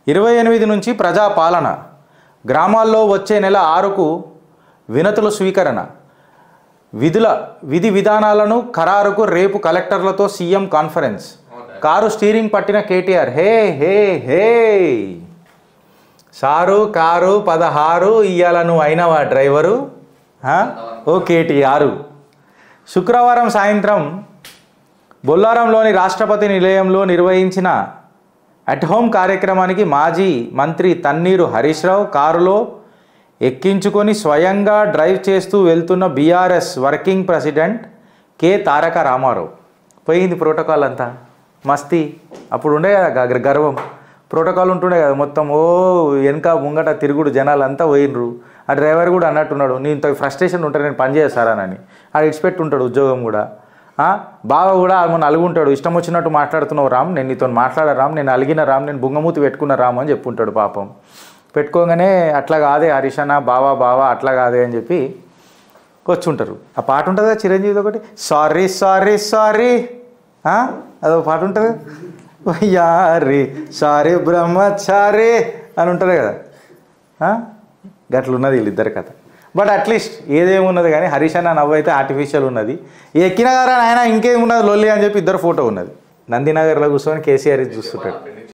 ఇరవై ఎనిమిది నుంచి ప్రజాపాలన గ్రామాల్లో వచ్చే నెల ఆరుకు వినతుల స్వీకరణ విధుల విధి విధానాలను ఖరారుకు రేపు కలెక్టర్లతో సీఎం కాన్ఫరెన్స్ కారు స్టీరింగ్ పట్టిన కేటీఆర్ హే హే హే సారు కారు పదహారు ఇయ్యాల నువ్వు అయినవా డ్రైవరు ఆ? ఓ కేటీఆర్ శుక్రవారం సాయంత్రం బొల్లారంలోని రాష్ట్రపతి నిలయంలో నిర్వహించిన అట్ హోమ్ కార్యక్రమానికి మాజీ మంత్రి తన్నీరు హరీష్ రావు కారులో ఎక్కించుకొని స్వయంగా డ్రైవ్ చేస్తూ వెళ్తున్న BRS working president K Taraka Ramarao పోయింది ప్రోటోకాల్ అంతా మస్తీ అప్పుడు ఉండే కదా గ- గర్వం ప్రోటోకాల్ ఉంటుండే కదా మొత్తం ఓ వెనక ముంగట తిరుగుడు జనాలంతా పోయినరు ఆ డ్రైవర్ కూడా అన్నట్టున్నాడు నేను ఇంత ఫ్రస్ట్రేషన్ ఉంటే నేను పని చేస్తానని ఆడు ఇడిచిపెట్టి ఉంటాడు ఉద్యోగం కూడా ఆ, బావ కూడా మొన్న అలుగుంటాడు ఇష్టం వచ్చినట్టు మాట్లాడుతున్నావు రామ్ నేను నీతో మాట్లాడా రామ్ నేను అలిగిన రామ్ నేను బుంగమూతి పెట్టుకున్న రామ్ అని చెప్పుంటాడు పాపం పెట్టుకోగానే అట్లా కాదే హరీషన్న బావా బావా అట్లా కాదే అని చెప్పి వచ్చుంటారు ఆ పాట ఉంటుంది కదా చిరంజీవి ఒకటి సారీ సారీ సారీ అదో పాట ఉంటుంది యారి సారీ బ్రహ్మచారి అని ఉంటుంది కదా ఆ? గట్లున్నది వీళ్ళిద్దరి కథ బట్ అట్లీస్ట్ ఏదేమున్నది కానీ హరీష్ అన్న నవ్వు అయితే ఆర్టిఫిషియల్ ఉన్నది ఎక్కిన గారా ఆయన ఇంకేమున్నది లొల్లి అని చెప్పి ఇద్దరు ఫోటో ఉన్నది నందినగర్లో కూర్చొని కేసీఆర్ ఇది చూస్తుంటాడు